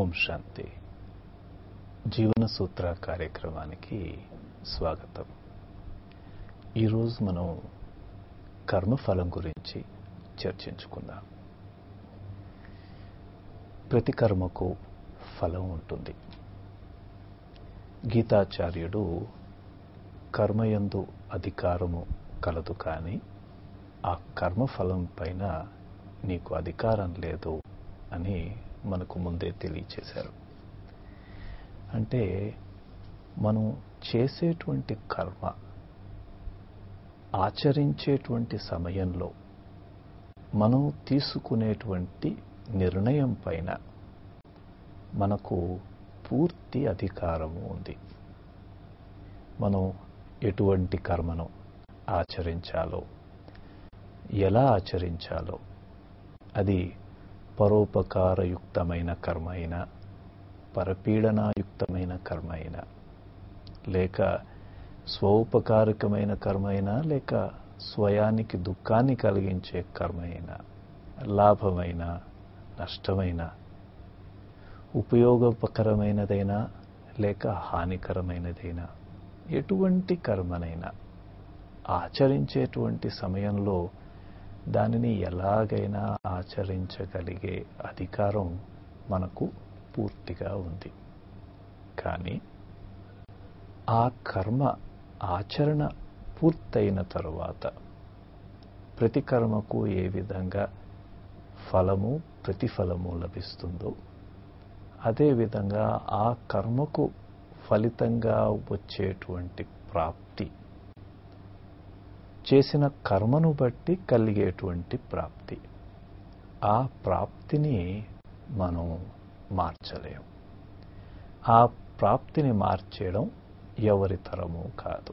ఓం శాంతి జీవన సూత్ర కార్యక్రమానికి స్వాగతం ఈరోజు మనం కర్మఫలం గురించి చర్చించుకుందాం ప్రతి కర్మకు ఫలం ఉంటుంది గీతాచార్యుడు కర్మయందు అధికారము కలదు కానీ ఆ కర్మఫలం పైన నీకు అధికారం లేదు అని మనకు ముందే తెలియచేశారు అంటే మనం చేసేటువంటి కర్మ ఆచరించేటువంటి సమయంలో మనం తీసుకునేటువంటి నిర్ణయం పైన మనకు పూర్తి అధికారము ఉంది మనం ఎటువంటి కర్మను ఆచరించాలో ఎలా ఆచరించాలో అది పరోపకారయుక్తమైన కర్మ అయినా పరపీడనాయుక్తమైన కర్మ అయినా లేక స్వోపకారకమైన కర్మ అయినా లేక స్వయానికి దుఃఖాన్ని కలిగించే కర్మ అయినా లాభమైన నష్టమైన ఉపయోగపకరమైనదైనా లేక హానికరమైనదైనా ఎటువంటి కర్మనైనా ఆచరించేటువంటి సమయంలో దానిని ఎలాగైనా ఆచరించగలిగే అధికారం మనకు పూర్తిగా ఉంది కానీ ఆ కర్మ ఆచరణ పూర్తయిన తరువాత ప్రతి కర్మకు ఏ విధంగా ఫలము ప్రతిఫలము లభిస్తుందో అదేవిధంగా ఆ కర్మకు ఫలితంగా వచ్చేటువంటి ప్రాప్తి చేసిన కర్మను బట్టి కలిగేటువంటి ప్రాప్తి ఆ ప్రాప్తిని మనం మార్చలేం ఆ ప్రాప్తిని మార్చేయడం ఎవరి తరము కాదు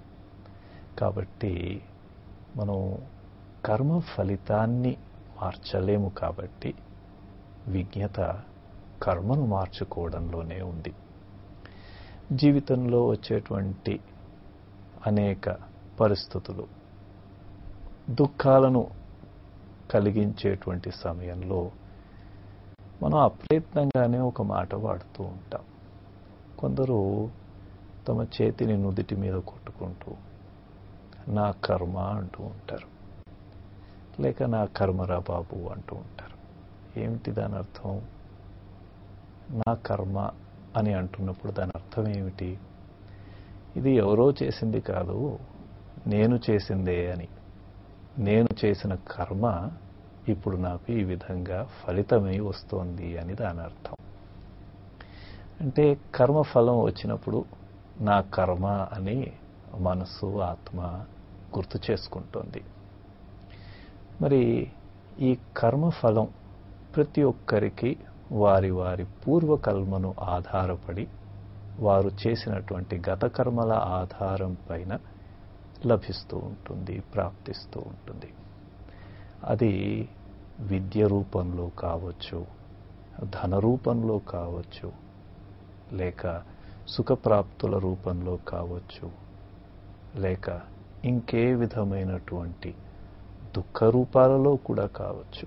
కాబట్టి మనం కర్మ ఫలితాన్ని మార్చలేము కాబట్టి విజ్ఞత కర్మను మార్చుకోవడంలోనే ఉంది జీవితంలో వచ్చేటువంటి అనేక పరిస్థితులు దుఃఖాలను కలిగించేటువంటి సమయంలో మనం అప్రయత్నంగానే ఒక మాట వాడుతూ ఉంటాం కొందరు తమ చేతిని నుదిటి మీద కొట్టుకుంటూ నా కర్మ అంటూ ఉంటారు లేక నా కర్మరా బాబు అంటూ ఉంటారు ఏమిటి దాని అర్థం నా కర్మ అని అంటున్నప్పుడు దాని అర్థం ఏమిటి ఇది ఎవరో చేసింది కాదు నేను చేసిందే అని నేను చేసిన కర్మ ఇప్పుడు నాకు ఈ విధంగా ఫలితమై వస్తోంది అని దాని అర్థం అంటే కర్మ ఫలం వచ్చినప్పుడు నా కర్మ అని మనసు ఆత్మ గుర్తు చేసుకుంటోంది మరి ఈ కర్మ ఫలం ప్రతి ఒక్కరికి వారి వారి పూర్వకర్మను ఆధారపడి వారు చేసినటువంటి గత కర్మల ఆధారం పైన లభిస్తూ ఉంటుంది ప్రాప్తిస్తూ ఉంటుంది అది విద్య రూపంలో కావచ్చు ధన రూపంలో కావచ్చు లేక సుఖప్రాప్తుల రూపంలో కావచ్చు లేక ఇంకే విధమైనటువంటి దుఃఖ రూపాలలో కూడా కావచ్చు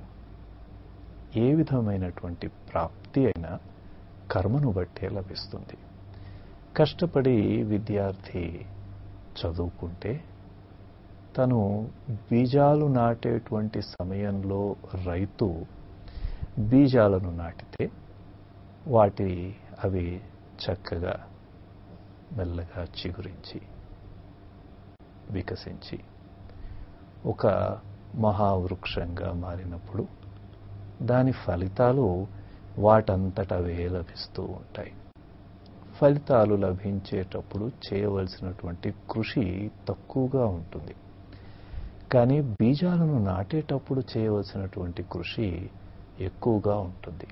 ఏ విధమైనటువంటి ప్రాప్తి అయినా కర్మను బట్టే లభిస్తుంది కష్టపడి విద్యార్థి చదువుకుంటే తను బీజాలు నాటేటువంటి సమయంలో రైతు బీజాలను నాటితే వాటి అవి చక్కగా మెల్లగా చిగురించి వికసించి ఒక మహావృక్షంగా మారినప్పుడు దాని ఫలితాలు వాటంతటవే లభిస్తూ ఉంటాయి ఫలితాలు లభించేటప్పుడు చేయవలసినటువంటి కృషి తక్కువగా ఉంటుంది కానీ బీజాలను నాటేటప్పుడు చేయవలసినటువంటి కృషి ఎక్కువగా ఉంటుంది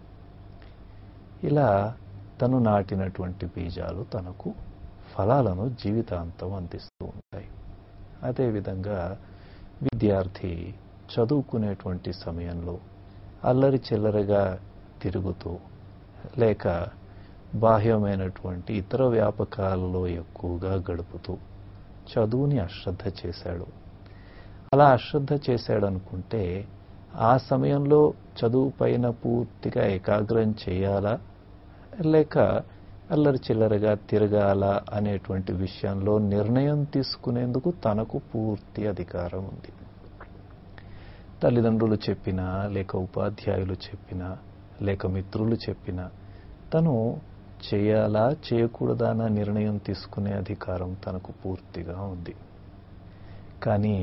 ఇలా తను నాటినటువంటి బీజాలు తనకు ఫలాలను జీవితాంతం అందిస్తూ ఉంటాయి అదేవిధంగా విద్యార్థి చదువుకునేటువంటి సమయంలో అల్లరి చిల్లరగా తిరుగుతూ లేక బాహ్యమైనటువంటి ఇతర వ్యాపకాలలో ఎక్కువగా గడుపుతూ చదువుని అశ్రద్ధ చేశాడు అలా అశ్రద్ధ చేశాడనుకుంటే ఆ సమయంలో చదువు పైన పూర్తిగా ఏకాగ్రం చేయాలా లేక అల్లరి చిల్లరగా తిరగాల అనేటువంటి విషయంలో నిర్ణయం తీసుకునేందుకు తనకు పూర్తి అధికారం ఉంది తల్లిదండ్రులు చెప్పినా లేక ఉపాధ్యాయులు చెప్పినా లేక మిత్రులు చెప్పినా తను చేయాలా చేయకూడదా అన్న నిర్ణయం తీసుకునే అధికారం తనకు పూర్తిగా ఉంది కానీ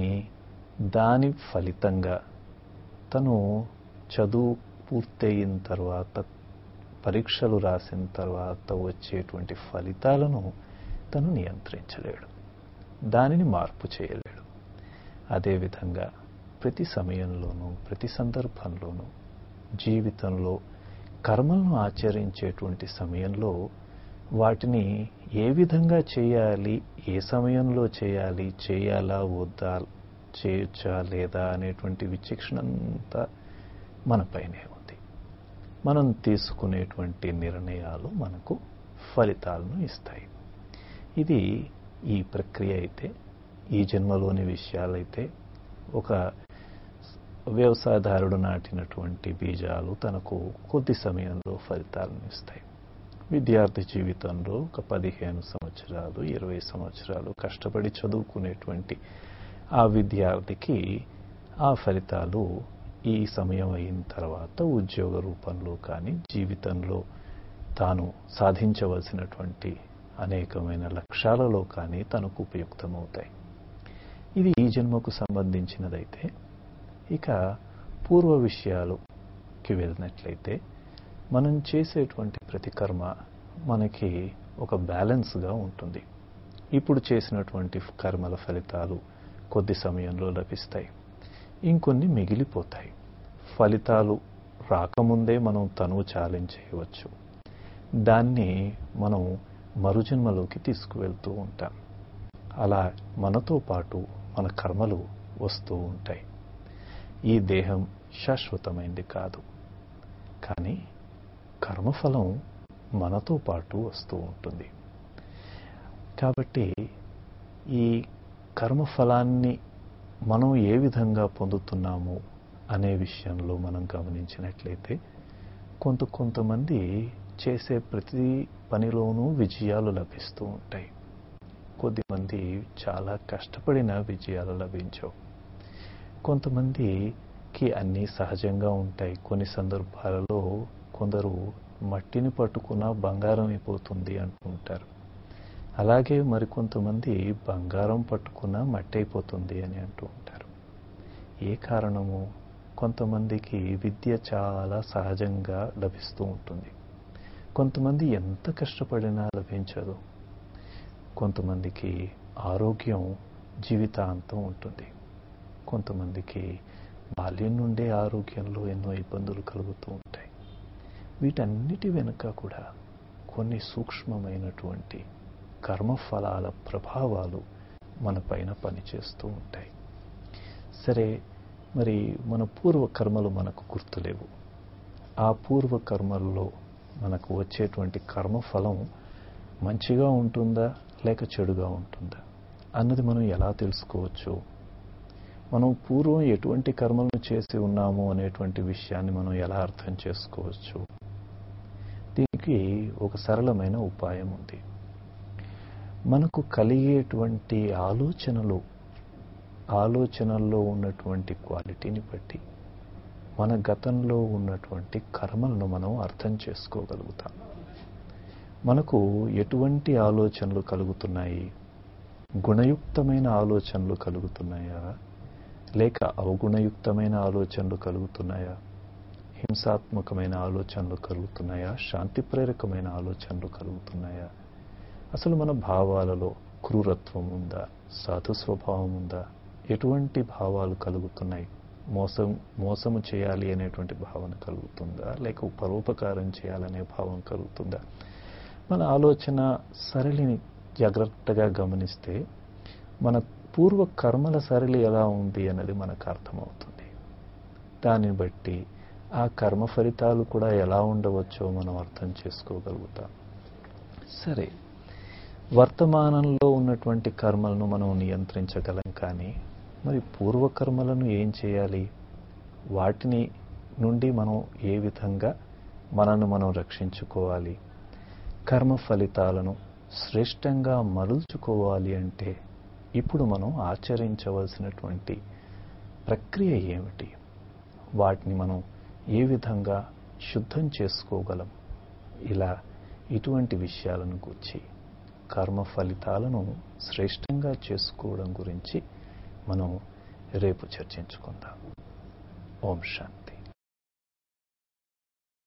దాని ఫలితంగా తను చదువు పూర్తయిన తర్వాత పరీక్షలు రాసిన తర్వాత వచ్చేటువంటి ఫలితాలను తను నియంత్రించలేడు దానిని మార్పు చేయలేడు అదేవిధంగా ప్రతి సమయంలోనూ ప్రతి సందర్భంలోనూ జీవితంలో కర్మలను ఆచరించేటువంటి సమయంలో వాటిని ఏ విధంగా చేయాలి ఏ సమయంలో చేయాలి చేయాలా వద్దా చేయొచ్చా లేదా అనేటువంటి విచక్షణ అంతా మనపైనే ఉంది మనం తీసుకునేటువంటి నిర్ణయాలు మనకు ఫలితాలను ఇస్తాయి ఇది ఈ ప్రక్రియ అయితే ఈ జన్మలోని విషయాలైతే ఒక వ్యవసాయదారుడు నాటినటువంటి బీజాలు తనకు కొద్ది సమయంలో ఫలితాలను ఇస్తాయి విద్యార్థి జీవితంలో ఒక పదిహేను సంవత్సరాలు ఇరవై సంవత్సరాలు కష్టపడి చదువుకునేటువంటి ఆ విద్యార్థికి ఆ ఫలితాలు ఈ సమయం అయిన తర్వాత ఉద్యోగ రూపంలో కానీ జీవితంలో తాను సాధించవలసినటువంటి అనేకమైన లక్ష్యాలలో కానీ తనకు ఉపయుక్తమవుతాయి ఇది ఈ జన్మకు సంబంధించినదైతే ఇక పూర్వ విషయాలుకి వెళ్ళినట్లయితే మనం చేసేటువంటి ప్రతి కర్మ మనకి ఒక బ్యాలెన్స్గా ఉంటుంది ఇప్పుడు చేసినటువంటి కర్మల ఫలితాలు కొద్ది సమయంలో లభిస్తాయి ఇంకొన్ని మిగిలిపోతాయి ఫలితాలు రాకముందే మనం తనువు చాలించేయవచ్చు దాన్ని మనం మరుజన్మలోకి తీసుకువెళ్తూ ఉంటాం అలా మనతో పాటు మన కర్మలు వస్తూ ఉంటాయి ఈ దేహం శాశ్వతమైంది కాదు కానీ కర్మఫలం మనతో పాటు వస్తూ ఉంటుంది కాబట్టి ఈ కర్మఫలాన్ని మనం ఏ విధంగా పొందుతున్నాము అనే విషయంలో మనం గమనించినట్లయితే కొంత కొంతమంది చేసే ప్రతి పనిలోనూ విజయాలు లభిస్తూ ఉంటాయి కొద్దిమంది చాలా కష్టపడిన విజయాలు లభించవు కొంతమందికి అన్నీ సహజంగా ఉంటాయి కొన్ని సందర్భాలలో కొందరు మట్టిని పట్టుకున్న బంగారం అయిపోతుంది అంటుంటారు అలాగే మరికొంతమంది బంగారం పట్టుకున్న మట్టి అయిపోతుంది అని అంటూ ఉంటారు ఏ కారణము కొంతమందికి విద్య చాలా సహజంగా లభిస్తూ ఉంటుంది కొంతమంది ఎంత కష్టపడినా లభించదు కొంతమందికి ఆరోగ్యం జీవితాంతం ఉంటుంది కొంతమందికి బాల్యం నుండే ఆరోగ్యంలో ఎన్నో ఇబ్బందులు కలుగుతూ ఉంటాయి వీటన్నిటి వెనుక కూడా కొన్ని సూక్ష్మమైనటువంటి కర్మఫలాల ప్రభావాలు మన పైన పనిచేస్తూ ఉంటాయి సరే మరి మన పూర్వ కర్మలు మనకు గుర్తులేవు ఆ పూర్వ కర్మల్లో మనకు వచ్చేటువంటి కర్మఫలం మంచిగా ఉంటుందా లేక చెడుగా ఉంటుందా అన్నది మనం ఎలా తెలుసుకోవచ్చు మనం పూర్వం ఎటువంటి కర్మలను చేసి ఉన్నాము అనేటువంటి విషయాన్ని మనం ఎలా అర్థం చేసుకోవచ్చు దీనికి ఒక సరళమైన ఉపాయం ఉంది మనకు కలిగేటువంటి ఆలోచనలు ఆలోచనల్లో ఉన్నటువంటి క్వాలిటీని బట్టి మన గతంలో ఉన్నటువంటి కర్మలను మనం అర్థం చేసుకోగలుగుతాం మనకు ఎటువంటి ఆలోచనలు కలుగుతున్నాయి గుణయుక్తమైన ఆలోచనలు కలుగుతున్నాయా లేక అవగుణయుక్తమైన ఆలోచనలు కలుగుతున్నాయా హింసాత్మకమైన ఆలోచనలు కలుగుతున్నాయా శాంతి ప్రేరకమైన ఆలోచనలు కలుగుతున్నాయా అసలు మన భావాలలో క్రూరత్వం ఉందా సాధు స్వభావం ఉందా ఎటువంటి భావాలు కలుగుతున్నాయి మోసం మోసము చేయాలి అనేటువంటి భావన కలుగుతుందా లేక పరోపకారం చేయాలనే భావం కలుగుతుందా మన ఆలోచన సరళిని జాగ్రత్తగా గమనిస్తే మన పూర్వ కర్మల సరళి ఎలా ఉంది అన్నది మనకు అర్థమవుతుంది దాన్ని బట్టి ఆ కర్మ ఫలితాలు కూడా ఎలా ఉండవచ్చో మనం అర్థం చేసుకోగలుగుతాం సరే వర్తమానంలో ఉన్నటువంటి కర్మలను మనం నియంత్రించగలం కానీ మరి పూర్వకర్మలను ఏం చేయాలి వాటిని నుండి మనం ఏ విధంగా మనను మనం రక్షించుకోవాలి కర్మ ఫలితాలను శ్రేష్టంగా మరుల్చుకోవాలి అంటే ఇప్పుడు మనం ఆచరించవలసినటువంటి ప్రక్రియ ఏమిటి వాటిని మనం ఏ విధంగా శుద్ధం చేసుకోగలం ఇలా ఇటువంటి విషయాలను గూర్చి కర్మ ఫలితాలను శ్రేష్టంగా చేసుకోవడం గురించి మనం రేపు చర్చించుకుందాం ఓం శాంతి